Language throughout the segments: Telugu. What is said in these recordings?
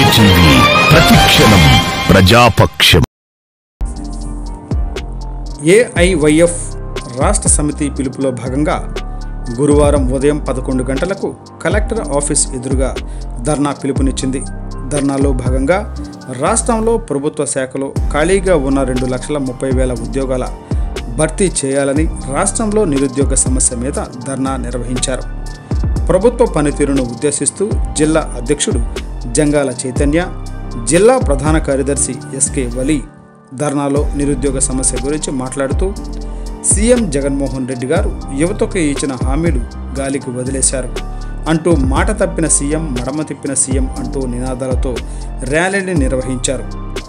టీవీ ప్రతిక్షణం ప్రజాపక్షం ఏఐవైఎఫ్ రాష్ట్ర సమితి పిలుపులో భాగంగా గురువారం ఉదయం పదకొండు గంటలకు కలెక్టర్ ఆఫీస్ ఎదురుగా ధర్నా పిలుపునిచ్చింది ధర్నాలో భాగంగా రాష్ట్రంలో ప్రభుత్వ శాఖలో ఖాళీగా ఉన్న రెండు లక్షల ముప్పై వేల ఉద్యోగాల భర్తీ చేయాలని రాష్ట్రంలో నిరుద్యోగ సమస్య మీద ధర్నా నిర్వహించారు ప్రభుత్వ పనితీరును ఉద్దేశిస్తూ జిల్లా అధ్యక్షుడు జంగాల చైతన్య జిల్లా ప్రధాన కార్యదర్శి ఎస్కే వలి ధర్నాలో నిరుద్యోగ సమస్య గురించి మాట్లాడుతూ సీఎం జగన్మోహన్ రెడ్డి గారు యువతకు ఇచ్చిన హామీలు గాలికి వదిలేశారు అంటూ మాట తప్పిన సీఎం మడమ తిప్పిన సీఎం అంటూ నినాదాలతో ర్యాలీని నిర్వహించారు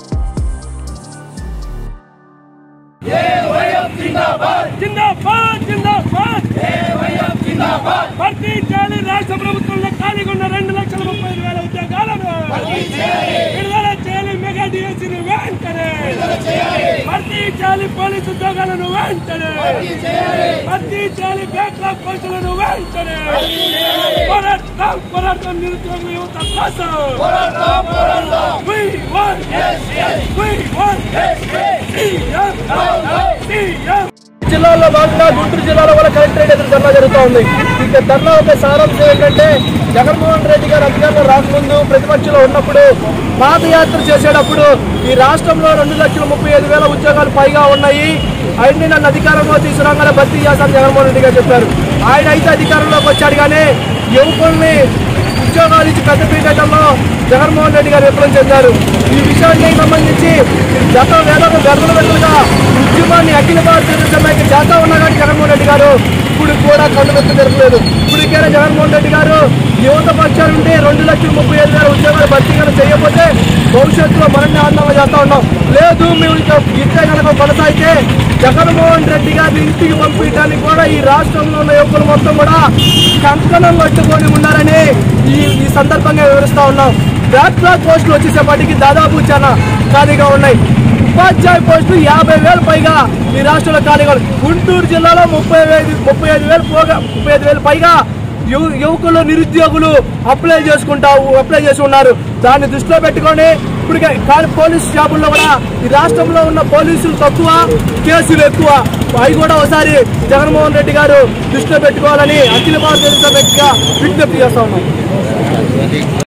జిందాబాద్ జిందాబాద్ జిందాబాద్ భర్తీ చేయాలి రాష్ట్ర ప్రభుత్వంలో ఖాళీగా ఉన్న రెండు లక్షల ముప్పై ఐదు వేల ఉద్యోగాలను విడుదల చేయాలి మెగా డిఎస్సీని వెంటనే భర్తీ చేయాలి పోలీసు ఉద్యోగాలను వెంటనే భర్తీ చేయాలి బ్యాక్లాగ్ పోస్టులను వెంటనే పోరాటం పోరాటం నిరుద్యోగ యువత కోసం We want We want CM CM జిల్లాలో భాగంగా గుంటూరు జిల్లాలో కూడా కలెక్టరేట్ ఎదురు ధర్నా జరుగుతూ ఉంది ఇక ధర్నా ఒక సారాంశం ఏంటంటే జగన్మోహన్ రెడ్డి గారు అధికారంలో రాకముందు ప్రతిపక్షంలో ఉన్నప్పుడు పాదయాత్ర చేసేటప్పుడు ఈ రాష్ట్రంలో రెండు లక్షల ముప్పై ఐదు వేల ఉద్యోగాలు పైగా ఉన్నాయి అవన్నీ నన్ను అధికారంలో తీసుకురాగానే భర్తీ చేస్తాను జగన్మోహన్ రెడ్డి గారు చెప్పారు ఆయన అయితే అధికారంలోకి వచ్చాడు కానీ యువకుల్ని ఉద్యోగాలు ఇచ్చి పెద్ద పీఠంలో జగన్మోహన్ రెడ్డి గారు విఫలం చెందారు ఈ విషయానికి సంబంధించి గత వేలకు గర్భల వెంటగా ఉద్యమాన్ని అఖిల భారత సమైక్య చేస్తా ఉన్నా కానీ జగన్మోహన్ రెడ్డి గారు ఇప్పుడు కూడా కన్ను వెత్తు జరగలేదు ఇప్పటికైనా జగన్మోహన్ రెడ్డి గారు యువత పక్షాలు ఉంటే రెండు లక్షల ముప్పై ఐదు వేల ఉద్యోగాలు భర్తీ కనుక చేయకపోతే భవిష్యత్తులో మరిన్ని ఆందోళన చేస్తా ఉన్నాం లేదు మేము ఇంకా ఇట్టే కనుక కొనసాగితే జగన్మోహన్ రెడ్డి గారిని ఇంటికి పంపించడానికి కూడా ఈ రాష్ట్రంలో ఉన్న యువకులు మొత్తం కూడా కంకణం కట్టుకొని ఉన్నారని ఈ ఈ సందర్భంగా వివరిస్తా ఉన్నాం బ్యాక్లాగ్ పోస్టులు వచ్చేసేపటికి దాదాపు చాలా ఖాళీగా ఉన్నాయి ఉపాధ్యాయ పోస్టులు యాభై వేలు పైగా ఈ రాష్ట్రంలో ఖాళీగా ఉన్నాయి. గుంటూరు జిల్లాలో ముప్పై ఐదు ముప్పై ఐదు వేలు పోగా ముప్పై ఐదు వేలు పైగా యువ- యువకులు నిరుద్యోగులు అప్లై చేసుకుంటా అప్లై చేసి ఉన్నారు దాన్ని దృష్టిలో పెట్టుకొని ఇప్పుడు కానీ పోలీస్ స్టాఫ్లో కూడా ఈ రాష్ట్రంలో ఉన్న పోలీసులు తక్కువ కేసులు ఎక్కువ అవి కూడా ఒకసారి జగన్మోహన్ రెడ్డి గారు దృష్టిలో పెట్టుకోవాలని అఖిల భారతదేశ వ్యక్తిగా విజ్ఞప్తి చేస్తా ఉన్నాం